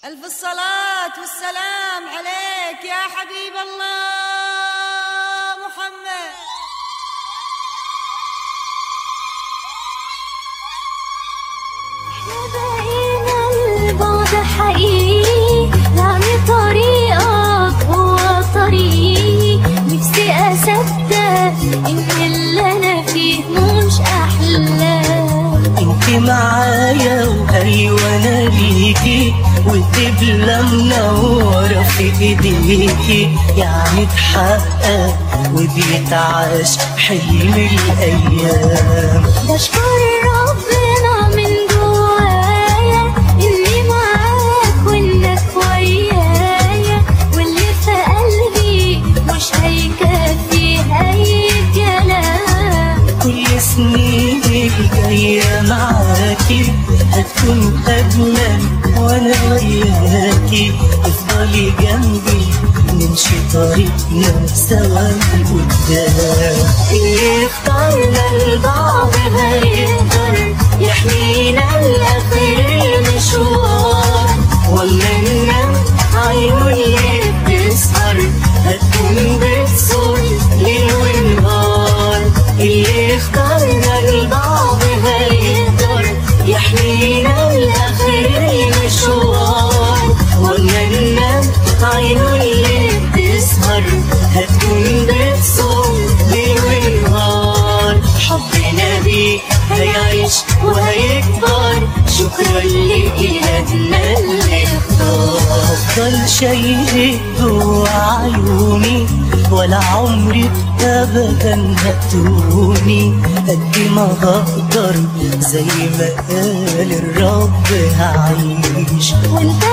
ألف الصلاة والسلام عليك يا حبيب الله محمد بقينا البعد حقيقي يعني طريقك هو طريقي نفسي أصدق إن اللي أنا فيه مش أحلام انت معايا وايوه انا ليكي والدبلة منورة في ايديكي يعني اتحقق وبيتعاش حلم الايام بشكر ربنا من جوايا إني معاك وإنك ويايا واللي في قلبي مش هيكفي أي كلام كل سنيني الجاية معاكي هتكون أجمل وأنا وياكي افضلي جنبي نمشي طريقنا سوا لقدام اللي اختارنا لبعض هيقدر يحمينا لآخر المشوار ولا ننام عينه اللي بتسهر هتكون بتصور ليل ونهار اللي اختارنا لبعض هيقدر يحمينا لآخر المشوار ولا ننام عينه اللي بتسهر هتكون بتصور ليل ونهار حبنا بيه هيعيش وهيكبر شكرا لإلهنا اللي اختار أفضل شيء جوا عيوني ولا عمري أبدا هتوني قد ما هقدر زي ما قال الرب هعيش وانت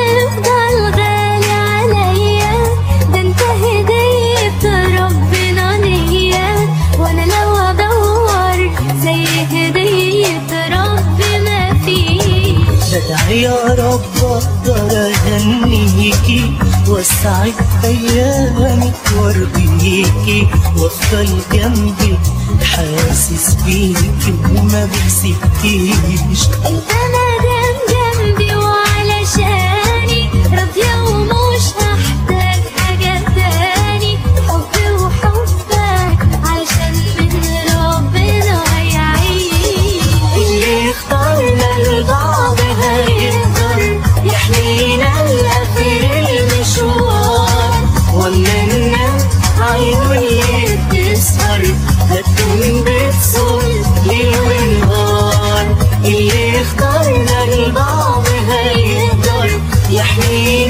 هتفضل غالي عليا ده انت هدية ربنا ليا وانا لو ادور زي هدية ربنا فيش بدعي يا رب اقدر اهنيكي واسعد ايامك وارضيكي وافضل جنبك حاسس بيكي وما بسيبكيش انت مادام جنبي وعلشاني راضية ومش هحتاج حاجة تاني حبي وحبك علشان من ربنا هيعيش اللي اختارنا لبعض هيقدر يحمينا لآخر المشوار ولا ننام عينه اللي بتسهر هتكون بتصور ليل ونهار اللي اختارنا لبعض هيقدر يحمينا